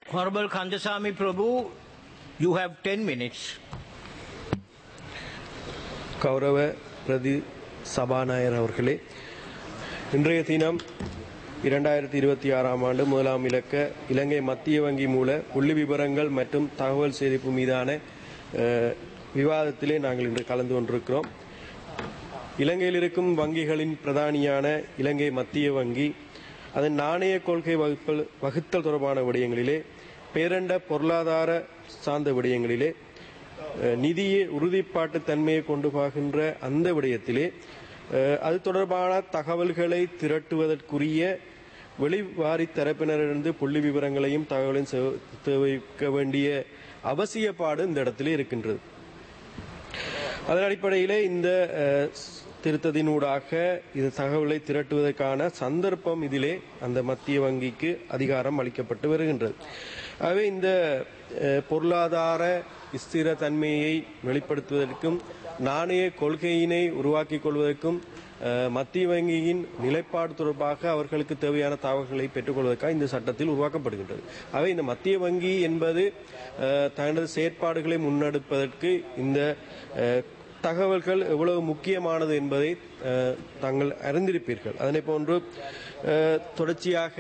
Honorable Kandasamy Prabhu, you have 10 minutes. கௌரவ பிரதி சபாநாயகர் அவர்களே இன்றைய தினம் இரண்டாயிரத்தி இருபத்தி ஆறாம் ஆண்டு முதலாம் இலக்க இலங்கை மத்திய வங்கி மூல புள்ளி விவரங்கள் மற்றும் தகவல் சேமிப்பு மீதான அஹ், விவாதத்திலே நாங்கள் இன்று கலந்து கொண்டிருக்கிறோம் இலங்கையில் இருக்கும் வங்கிகளின் பிரதானியான இலங்கை மத்திய வங்கி அதன் நாணய கொள்கை வகுப்பல் வகுத்தல் தொடர்பான விடயங்களிலே பேரண்ட பொருளாதார சார்ந்த விடயங்களிலே அஹ், நிதிய உறுதிப்பாட்டு தன்மையை கொண்டு போகின்ற அந்த விடயத்திலே அஹ், அது தொடர்பான தகவல்களை திரட்டுவதற்குரிய வெளிவாரி தரப்பினரிலிருந்து புள்ளி விவரங்களையும் தகவலையும் செ- தெரிவிக்க வேண்டிய அவசியப்பாடு இந்த இடத்திலே இருக்கின்றது அதன் அடிப்படையிலே இந்த அஹ், திருத்தத்தினூடாக இந்த தகவலை திரட்டுவதற்கான சந்தர்ப்பம் இதிலே அந்த மத்திய வங்கிக்கு அதிகாரம் அளிக்கப்பட்டு வருகின்றது ஆகவே இந்த அஹ், பொருளாதார ஸ்திர தன்மையை வெளிப்படுத்துவதற்கும் நாணய கொள்கையினை உருவாக்கிக் கொள்வதற்கும் அஹ், மத்திய வங்கியின் நிலைப்பாடு தொடர்பாக அவர்களுக்கு தேவையான தகவல்களை பெற்றுக்கொள்வதற்காக இந்த சட்டத்தில் உருவாக்கப்படுகின்றது ஆகவே இந்த மத்திய வங்கி என்பது அஹ், தனது செயற்பாடுகளை முன்னெடுப்பதற்கு இந்த அஹ், தகவல்கள் எவ்வளவு முக்கியமானது என்பதை அஹ், தாங்கள் அறிந்திருப்பீர்கள் அதனை போன்று அஹ், தொடர்ச்சியாக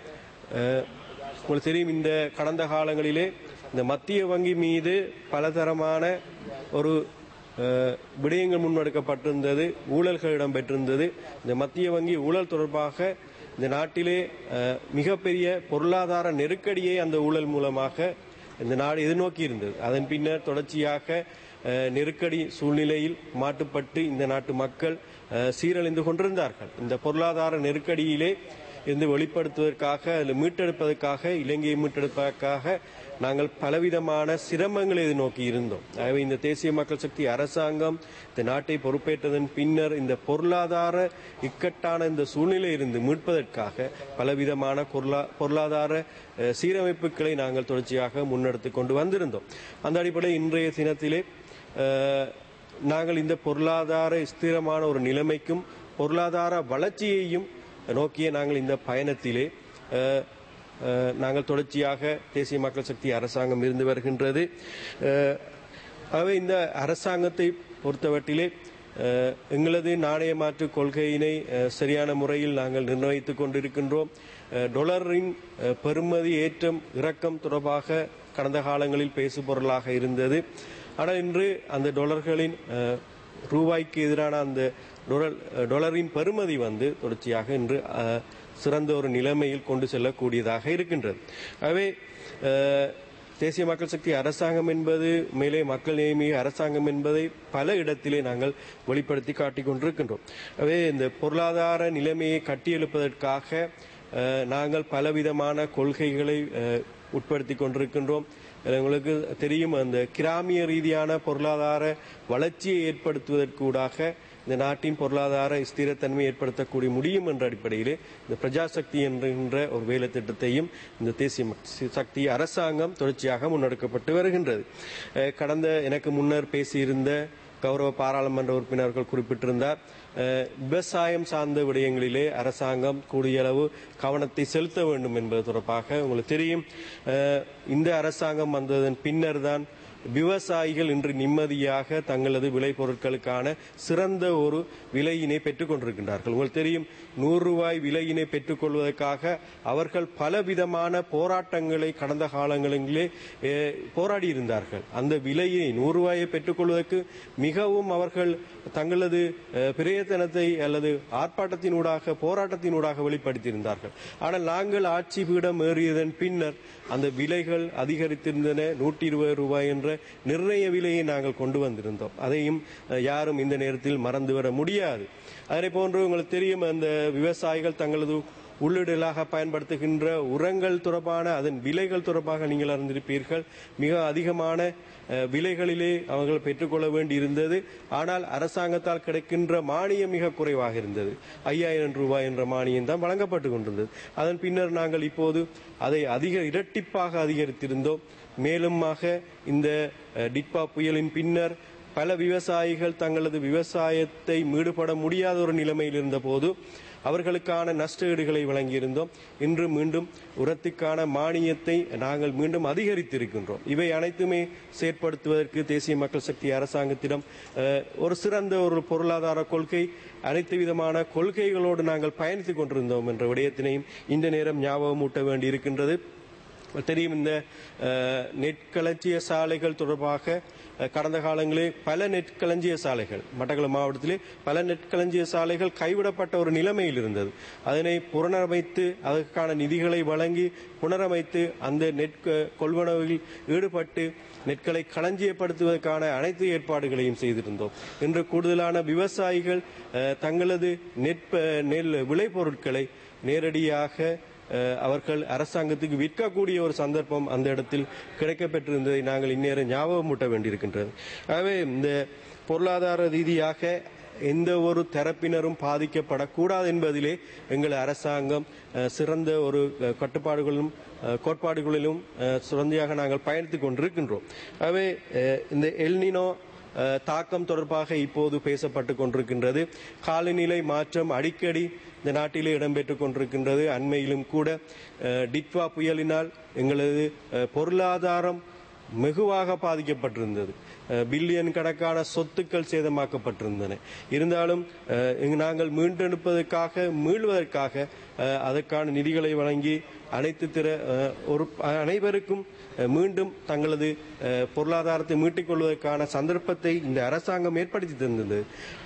அஹ், உங்களுக்கு தெரியும் இந்த கடந்த காலங்களிலே இந்த மத்திய வங்கி மீது பலதரமான ஒரு அஹ், விடயங்கள் முன்னெடுக்கப்பட்டிருந்தது ஊழல்கள் இடம்பெற்றிருந்தது இந்த மத்திய வங்கி ஊழல் தொடர்பாக இந்த நாட்டிலே அஹ், மிகப்பெரிய பொருளாதார நெருக்கடியை அந்த ஊழல் மூலமாக இந்த நாடு எதிர்நோக்கி இருந்தது அதன் பின்னர் தொடர்ச்சியாக அஹ், நெருக்கடி சூழ்நிலையில் மாட்டுப்பட்டு இந்த நாட்டு மக்கள் அஹ், சீரழிந்து கொண்டிருந்தார்கள் இந்த பொருளாதார நெருக்கடியிலே இருந்து வெளிப்படுத்துவதற்காக அதில் மீட்டெடுப்பதற்காக இலங்கையை மீட்டெடுப்பதற்காக நாங்கள் பலவிதமான சிரமங்களை எதிர்நோக்கி இருந்தோம் ஆகவே இந்த தேசிய மக்கள் சக்தி அரசாங்கம் இந்த நாட்டை பொறுப்பேற்றதன் பின்னர் இந்த பொருளாதார இக்கட்டான இந்த சூழ்நிலை இருந்து மீட்பதற்காக பலவிதமான பொருளா- பொருளாதார அஹ், சீரமைப்புகளை நாங்கள் தொடர்ச்சியாக முன்னெடுத்து கொண்டு வந்திருந்தோம் அந்த அடிப்படையில் இன்றைய தினத்திலே அஹ், நாங்கள் இந்த பொருளாதார ஸ்திரமான ஒரு நிலைமைக்கும் பொருளாதார வளர்ச்சியையும் நோக்கிய நாங்கள் இந்த பயணத்திலே அஹ், அஹ், நாங்கள் தொடர்ச்சியாக தேசிய மக்கள் சக்தி அரசாங்கம் இருந்து வருகின்றது அஹ், ஆகவே இந்த அரசாங்கத்தை பொறுத்தவற்றிலே அஹ், எங்களது நாணய மாற்று கொள்கையினை அஹ், சரியான முறையில் நாங்கள் நிர்ணயித்துக் கொண்டிருக்கின்றோம் அஹ், டொலரின் அஹ், பெறுமதி ஏற்றம் இறக்கம் தொடர்பாக கடந்த காலங்களில் பேசுபொருளாக இருந்தது ஆனால் இன்று அந்த டொலர்களின் அஹ், ரூபாய்க்கு எதிரான அந்த டொலர் டொலரின் பெறுமதி வந்து தொடர்ச்சியாக இன்று அஹ், சிறந்த ஒரு நிலைமையில் கொண்டு செல்லக்கூடியதாக இருக்கின்றது ஆகவே அஹ், தேசிய மக்கள் சக்தி அரசாங்கம் என்பது மேலே மக்கள் நியமிய அரசாங்கம் என்பதை பல இடத்திலே நாங்கள் வெளிப்படுத்தி காட்டிக் கொண்டிருக்கின்றோம் ஆகவே இந்த பொருளாதார நிலைமையை கட்டியெழுப்பதற்காக அஹ், நாங்கள் பலவிதமான கொள்கைகளை அஹ், உட்படுத்தி கொண்டிருக்கின்றோம் இதுல உங்களுக்கு தெரியும் அந்த கிராமிய ரீதியான பொருளாதார வளர்ச்சியை ஏற்படுத்துவதற்கூடாக இந்த நாட்டின் பொருளாதார ஸ்திரத்தன்மை ஏற்படுத்தக்கூடிய முடியும் என்ற அடிப்படையிலே இந்த பிரஜாசக்தி என்கின்ற ஒரு வேலை திட்டத்தையும் இந்த தேசிய மக்- சக்தி அரசாங்கம் தொடர்ச்சியாக முன்னெடுக்கப்பட்டு வருகின்றது அஹ் கடந்த எனக்கு முன்னர் பேசியிருந்த கௌரவ பாராளுமன்ற உறுப்பினர்கள் குறிப்பிட்டிருந்தார் அஹ், விவசாயம் சார்ந்த விடயங்களிலே அரசாங்கம் கூடிய அளவு கவனத்தை செலுத்த வேண்டும் என்பது தொடர்பாக உங்களுக்கு தெரியும் அஹ், இந்த அரசாங்கம் வந்ததன் பின்னர் தான் விவசாயிகள் இன்று நிம்மதியாக தங்களது விளைபொருட்களுக்கான சிறந்த ஒரு விலையினை பெற்றுக் கொண்டிருக்கின்றார்கள் உங்களுக்கு தெரியும் நூறு ரூபாய் விலையினை பெற்றுக்கொள்வதற்காக அவர்கள் பலவிதமான போராட்டங்களை கடந்த காலங்களிலே அஹ், போராடி இருந்தார்கள் அந்த விலையை நூறு ரூபாயை பெற்றுக்கொள்வதற்கு மிகவும் அவர்கள் தங்களது அஹ், பிரயத்தனத்தை அல்லது ஆர்ப்பாட்டத்தினூடாக போராட்டத்தினூடாக வெளிப்படுத்தியிருந்தார்கள் ஆனால் நாங்கள் ஆட்சி பீடம் ஏறியதன் பின்னர் அந்த விலைகள் அதிகரித்திருந்தன நூற்றி இருபது ரூபாய் என்ற நிர்ணய விலையை நாங்கள் கொண்டு வந்திருந்தோம் அதையும் அஹ், யாரும் இந்த நேரத்தில் மறந்துவிட முடியாது அதனை போன்று உங்களுக்கு தெரியும் அந்த விவசாயிகள் தங்களது உள்ளீடுகளாக பயன்படுத்துகின்ற உரங்கள் தொடர்பான அதன் விலைகள் தொடர்பாக நீங்கள் அறிந்திருப்பீர்கள் மிக அதிகமான அஹ், விலைகளிலே அவர்கள் பெற்றுக்கொள்ள வேண்டி இருந்தது ஆனால் அரசாங்கத்தால் கிடைக்கின்ற மானியம் மிக குறைவாக இருந்தது ஐயாயிரம் ரூபாய் என்ற மானியம் தான் வழங்கப்பட்டு கொண்டிருந்தது அதன் பின்னர் நாங்கள் இப்போது அதை அதிக இரட்டிப்பாக அதிகரித்திருந்தோம் மேலுமாக இந்த அஹ், டிக்பா புயலின் பின்னர் பல விவசாயிகள் தங்களது விவசாயத்தை மீடுபட முடியாத ஒரு நிலைமையில் இருந்தபோது அவர்களுக்கான நஷ்டஈடுகளை வழங்கியிருந்தோம் இன்று மீண்டும் உரத்துக்கான மானியத்தை நாங்கள் மீண்டும் அதிகரித்திருக்கின்றோம் இவை அனைத்துமே செயற்படுத்துவதற்கு தேசிய மக்கள் சக்தி அரசாங்கத்திடம் அஹ், ஒரு சிறந்த ஒரு பொருளாதார கொள்கை அனைத்து விதமான கொள்கைகளோடு நாங்கள் பயணித்துக் கொண்டிருந்தோம் என்ற விடயத்தினையும் இந்த நேரம் ஞாபகம் ஊட்ட வேண்டியிருக்கின்றது தெரியும் இந்த அஹ், நெற்களஞ்சிய சாலைகள் தொடர்பாக அஹ், கடந்த காலங்களில் பல நெற்களஞ்சிய சாலைகள் மட்டக்களப்பு மாவட்டத்திலே பல நெற்களஞ்சிய சாலைகள் கைவிடப்பட்ட ஒரு நிலைமையில் இருந்தது அதனை புனரமைத்து அதற்கான நிதிகளை வழங்கி புனரமைத்து அந்த நெற் கொள்வனவில் ஈடுபட்டு நெற்களை களஞ்சியப்படுத்துவதற்கான அனைத்து ஏற்பாடுகளையும் செய்திருந்தோம் இன்று கூடுதலான விவசாயிகள் அஹ், தங்களது நெற்ப நெல் விளைபொருட்களை நேரடியாக அஹ், அவர்கள் அரசாங்கத்துக்கு விற்கக்கூடிய ஒரு சந்தர்ப்பம் அந்த இடத்தில் கிடைக்கப்பெற்றிருந்ததை நாங்கள் இந்நேரம் ஞாபகம் மூட்ட வேண்டியிருக்கின்றது ஆகவே இந்த பொருளாதார ரீதியாக எந்த ஒரு தரப்பினரும் பாதிக்கப்படக்கூடாது என்பதிலே எங்கள் அரசாங்கம் அஹ், சிறந்த ஒரு அஹ், கட்டுப்பாடுகளிலும் அஹ், கோட்பாடுகளிலும் அஹ், சிறந்தையாக நாங்கள் பயணித்துக் கொண்டிருக்கின்றோம் ஆகவே அஹ், இந்த எல்னினோ அஹ், தாக்கம் தொடர்பாக இப்போது பேசப்பட்டு கொண்டிருக்கின்றது காலநிலை மாற்றம் அடிக்கடி இந்த நாட்டிலே இடம்பெற்றுக் கொண்டிருக்கின்றது அண்மையிலும் கூட அஹ், டிட்வா புயலினால் எங்களது அஹ், பொருளாதாரம் வெகுவாக பாதிக்கப்பட்டிருந்தது அஹ், பில்லியன் கணக்கான சொத்துக்கள் சேதமாக்கப்பட்டிருந்தன இருந்தாலும் அஹ், இங்கு நாங்கள் மீண்டெடுப்பதற்காக மீள்வதற்காக அஹ், அதற்கான நிதிகளை வழங்கி அனைத்து திற அஹ், ஒரு அனைவருக்கும் அஹ், மீண்டும் தங்களது அஹ், பொருளாதாரத்தை மீட்டிக் கொள்வதற்கான சந்தர்ப்பத்தை இந்த அரசாங்கம் ஏற்படுத்தி தந்தது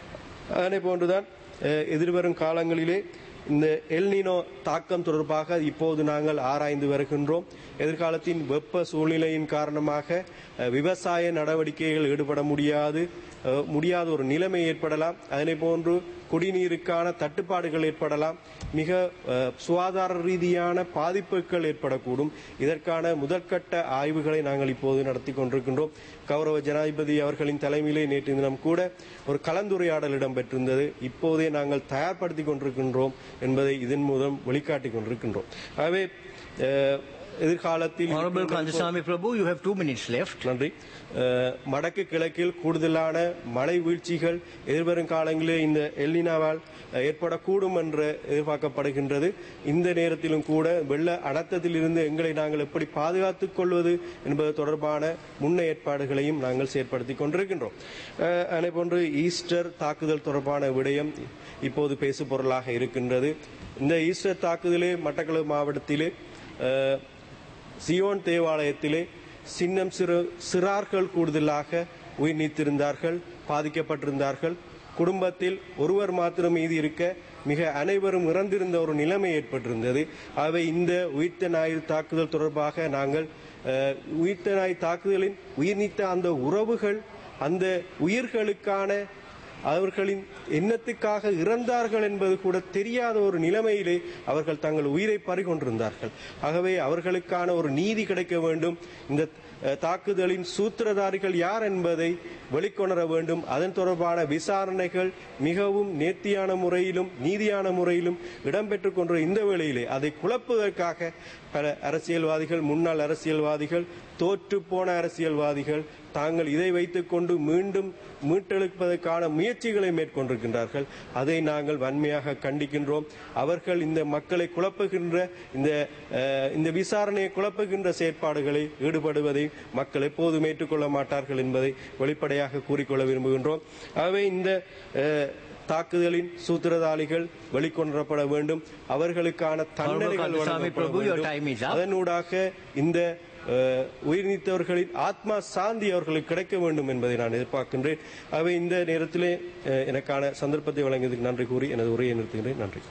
அதனை போன்றுதான் அஹ், எதிர்வரும் காலங்களிலே இந்த எல்னினோ தாக்கம் தொடர்பாக இப்போது நாங்கள் ஆராய்ந்து வருகின்றோம் எதிர்காலத்தின் வெப்ப சூழ்நிலையின் காரணமாக அஹ், விவசாய நடவடிக்கைகள் ஈடுபட முடியாது அஹ், முடியாத ஒரு நிலைமை ஏற்படலாம் அதனை போன்று குடிநீருக்கான தட்டுப்பாடுகள் ஏற்படலாம் மிக அஹ், சுகாதார ரீதியான பாதிப்புகள் ஏற்படக்கூடும் இதற்கான முதற்கட்ட ஆய்வுகளை நாங்கள் இப்போது நடத்தி கொண்டிருக்கின்றோம் கௌரவ ஜனாதிபதி அவர்களின் தலைமையிலே நேற்று தினம் கூட ஒரு கலந்துரையாடல் இடம்பெற்றிருந்தது இப்போதே நாங்கள் தயார்படுத்தி கொண்டிருக்கின்றோம் என்பதை இதன் மூலம் வெளிக்காட்டிக் கொண்டிருக்கின்றோம் ஆகவே அஹ், எதிர்காலத்தில் Honorable Kandasamy Prabhu, you have two minutes left. நன்றி அஹ், வடக்கு கிழக்கில் கூடுதலான மழை வீழ்ச்சிகள் எதிர்வரும் காலங்களில் இந்த எல்லினாவால் அஹ், ஏற்படக்கூடும் என்று எதிர்பார்க்கப்படுகின்றது இந்த நேரத்திலும் கூட வெள்ள அடத்தத்தில் இருந்து எங்களை நாங்கள் எப்படி பாதுகாத்துக் கொள்வது என்பது தொடர்பான முன்ன ஏற்பாடுகளையும் நாங்கள் செயற்படுத்திக் கொண்டிருக்கின்றோம் அஹ், அதே போன்று ஈஸ்டர் தாக்குதல் தொடர்பான விடயம் இப்போது பேசு பொருளாக இருக்கின்றது இந்த ஈஸ்டர் தாக்குதலே மட்டக்களப்பு மாவட்டத்திலே அஹ், சியோன் தேவாலயத்திலே சின்னம் சிறு சிறார்கள் கூடுதலாக உயிர் நீத்திருந்தார்கள் பாதிக்கப்பட்டிருந்தார்கள் குடும்பத்தில் ஒருவர் மாத்திரம் மீதி இருக்க மிக அனைவரும் இறந்திருந்த ஒரு நிலைமை ஏற்பட்டிருந்தது ஆகவே இந்த உயிர்த்த ஞாயிறு தாக்குதல் தொடர்பாக நாங்கள் அஹ், உயிர்த்த நாய் தாக்குதலின் உயிர் நீத்த அந்த உறவுகள் அந்த உயிர்களுக்கான அவர்களின் எண்ணத்துக்காக இறந்தார்கள் என்பது கூட தெரியாத ஒரு நிலைமையிலே அவர்கள் தங்கள் உயிரை பறிகொண்டிருந்தார்கள் ஆகவே அவர்களுக்கான ஒரு நீதி கிடைக்க வேண்டும் இந்த அஹ், தாக்குதலின் சூத்திரதாரிகள் யார் என்பதை வெளிக்கொணர வேண்டும் அதன் தொடர்பான விசாரணைகள் மிகவும் நேர்த்தியான முறையிலும் நீதியான முறையிலும் இடம்பெற்றுக் கொண்ட இந்த வேளையிலே அதை குழப்புவதற்காக பல அரசியல்வாதிகள் முன்னாள் அரசியல்வாதிகள் தோற்று போன அரசியல்வாதிகள் தாங்கள் இதை வைத்துக் கொண்டு மீண்டும் மீட்டெடுப்பதற்கான முயற்சிகளை மேற்கொண்டிருக்கின்றார்கள் அதை நாங்கள் வன்மையாக கண்டிக்கின்றோம் அவர்கள் இந்த மக்களை குழப்புகின்ற இந்த அஹ், இந்த விசாரணையை குழப்புகின்ற செயற்பாடுகளை ஈடுபடுவதை மக்கள் எப்போதும் ஏற்றுக்கொள்ள மாட்டார்கள் என்பதை வெளிப்படையாக கூறிக்கொள்ள விரும்புகின்றோம் ஆகவே இந்த அஹ், தாக்குதலின் சூத்திரதாரிகள் வெளிக்கொணரப்பட வேண்டும் அவர்களுக்கான தண்டனைகள் Kandasamy வழங்கப்பட Prabhu, your வேண்டும். time is up. அதனூடாக இந்த அஹ், உயிர் நீத்தவர்களின் ஆத்மா சாந்தி அவர்களுக்கு கிடைக்க வேண்டும் என்பதை நான் எதிர்பார்க்கின்றேன் ஆகவே இந்த நேரத்திலே அஹ், எனக்கான சந்தர்ப்பத்தை வழங்கியதுக்கு நன்றி கூறி எனது உரையை நிறுத்துகிறேன் நன்றி